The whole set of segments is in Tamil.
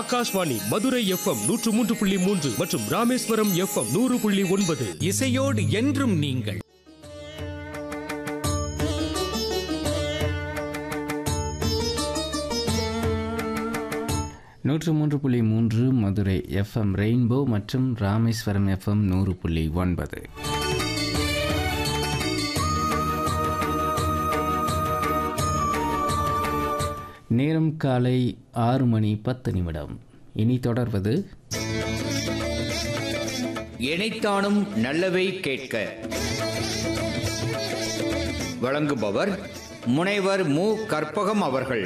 ஆகாஷ்வாணி மதுரை எஃப்எம் நூற்று மூன்று புள்ளி மூன்று மற்றும் ராமேஸ்வரம் எஃப்எம் நூறு புள்ளி ஒன்பது இசையோடு என்றும் நீங்கள் நூற்று மூன்று புள்ளி மூன்று மதுரை எஃப்எம் ரெயின்போ மற்றும் ராமேஸ்வரம் எஃப்எம் நூறு புள்ளி ஒன்பது நேரம் காலை ஆறு மணி பத்து நிமிடம் இனி தொடர்வது இணைத்தானும் நல்லவை கேட்க வழங்குபவர் முனைவர் மு கற்பகம் அவர்கள்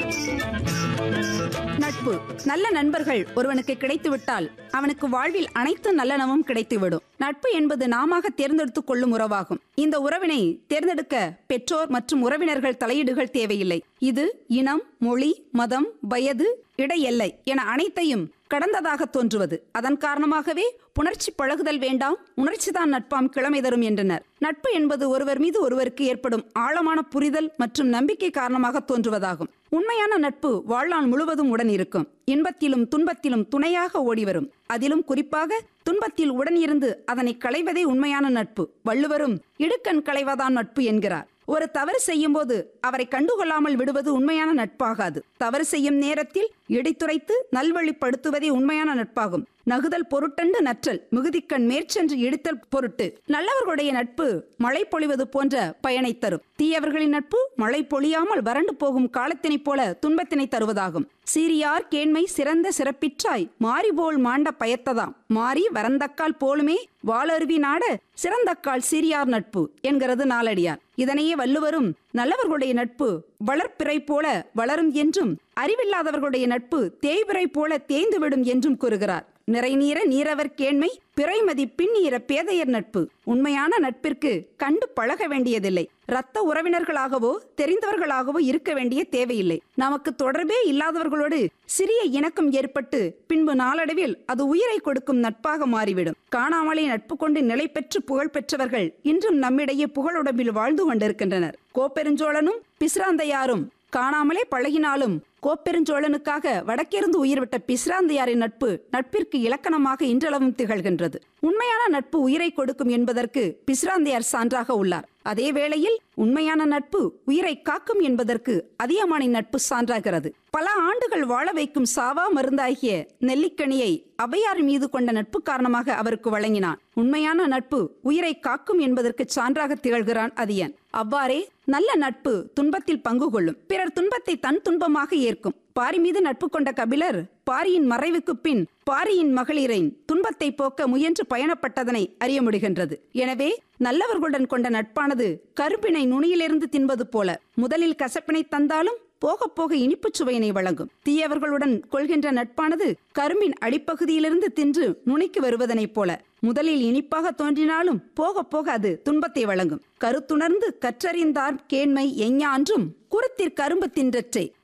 நட்பு நல்ல நண்பர்கள் ஒருவனுக்கு கிடைத்துவிட்டால் அவனுக்கு வாழ்வில் அனைத்து நல்லனவும் கிடைத்துவிடும் நட்பு என்பது நாம தேர்ந்தெடுத்துக் கொள்ளும் உறவாகும் இந்த உறவினை தேர்ந்தெடுக்க பெற்றோர் மற்றும் உறவினர்கள் தலையீடுகள் தேவையில்லை இது இனம் மொழி மதம் வயது இடையெல்லை என அனைத்தையும் கடந்ததாக தோன்றுவது அதன் காரணமாகவே புணர்ச்சி பழகுதல் வேண்டாம் உணர்ச்சிதான் நட்பாம் கிழமை தரும் என்றனர் நட்பு என்பது ஒருவர் மீது ஒருவருக்கு ஏற்படும் ஆழமான புரிதல் மற்றும் நம்பிக்கை காரணமாக தோன்றுவதாகும் உண்மையான நட்பு வாழ்நாள் முழுவதும் உடன் இருக்கும் இன்பத்திலும் துன்பத்திலும் துணையாக ஓடிவரும் அதிலும் குறிப்பாக துன்பத்தில் உடன் இருந்து அதனை களைவதே உண்மையான நட்பு வள்ளுவரும் இடுக்கண் களைவதான் நட்பு என்கிறார் ஒரு தவறு செய்யும் போது அவரை கண்டுகொள்ளாமல் விடுவது உண்மையான நட்பாகாது தவறு செய்யும் நேரத்தில் இடித்துரைத்து நல்வழிப்படுத்துவதே உண்மையான நட்பாகும் நகுதல் பொருட்டண்டு நற்றல் மிகுதிக்கண் மேற்சென்று இடித்தல் பொருட்டு நல்லவர்களுடைய நட்பு மழை பொழிவது போன்ற பயனை தரும் தீயவர்களின் நட்பு மழை பொழியாமல் வறண்டு போகும் காலத்தினைப் போல துன்பத்தினை தருவதாகும் சீரியார் கேண்மை சிறந்த சிறப்பிற்றாய் மாறிபோல் மாண்ட பயத்ததாம் மாறி வரந்தக்கால் போலுமே வாளருவி நாட சிறந்தக்கால் சீரியார் நட்பு என்கிறது நாளடியார் இதனையே வள்ளுவரும் நல்லவர்களுடைய நட்பு வளர்ப்பிறை போல வளரும் என்றும் அறிவில்லாதவர்களுடைய நட்பு தேய்பிறை போல தேய்ந்துவிடும் என்றும் கூறுகிறார் நிறைநீர நீரவர் கேண்மை பிறைமதி பின்னீர பேதையர் நட்பு உண்மையான நட்பிற்கு கண்டு பழக வேண்டியதில்லை இரத்த உறவினர்களாகவோ தெரிந்தவர்களாகவோ இருக்க வேண்டிய தேவையில்லை நமக்கு தொடர்பே இல்லாதவர்களோடு சிறிய இணக்கம் ஏற்பட்டு பின்பு நாளடைவில் அது உயிரை கொடுக்கும் நட்பாக மாறிவிடும் காணாமலே நட்பு கொண்டு நிலை பெற்று புகழ் பெற்றவர்கள் இன்றும் நம்மிடையே புகழுடம்பில் வாழ்ந்து கொண்டிருக்கின்றனர் கோப்பெருஞ்சோழனும் பிசிராந்தையாரும் காணாமலே பழகினாலும் கோப்பெருஞ்சோழனுக்காக வடக்கிருந்து உயிர்விட்ட பிசிராந்தையாரின் நட்பு நட்பிற்கு இலக்கணமாக இன்றளவும் திகழ்கின்றது உண்மையான நட்பு உயிரை கொடுக்கும் என்பதற்கு பிசிராந்தையார் சான்றாக உள்ளார் அதே வேளையில் உண்மையான நட்பு உயிரை காக்கும் என்பதற்கு அதியமானின் நட்பு சான்றாகிறது பல ஆண்டுகள் வாழ வைக்கும் சாவா மருந்தாகிய நெல்லிக்கனியை அவையார் மீது கொண்ட நட்பு காரணமாக அவருக்கு வழங்கினான் உண்மையான நட்பு உயிரை காக்கும் என்பதற்கு சான்றாக திகழ்கிறான் அதியன் அவ்வாறே நல்ல நட்பு துன்பத்தில் பங்கு கொள்ளும் பிறர் துன்பத்தை தன் துன்பமாக ஏற்கும் பாரி மீது நட்பு கொண்ட கபிலர் பாரியின் மறைவுக்கு பின் பாரியின் மகளிரின் துன்பத்தை போக்க முயன்று பயணப்பட்டதனை அறிய முடிகின்றது எனவே நல்லவர்களுடன் கொண்ட நட்பானது கரும்பினை நுனியிலிருந்து தின்பது போல முதலில் கசப்பினை தந்தாலும் போக போக இனிப்புச் சுவையினை வழங்கும் தீயவர்களுடன் கொள்கின்ற நட்பானது கரும்பின் அடிப்பகுதியிலிருந்து தின்று நுனிக்கு வருவதனைப் போல முதலில் இனிப்பாக தோன்றினாலும் போக போக அது துன்பத்தை வழங்கும் கருத்துணர்ந்து கற்றறிந்தார் கேண்மை எஞ்ஞான்றும் குருத்திற் கரும்பு தின்றற்றே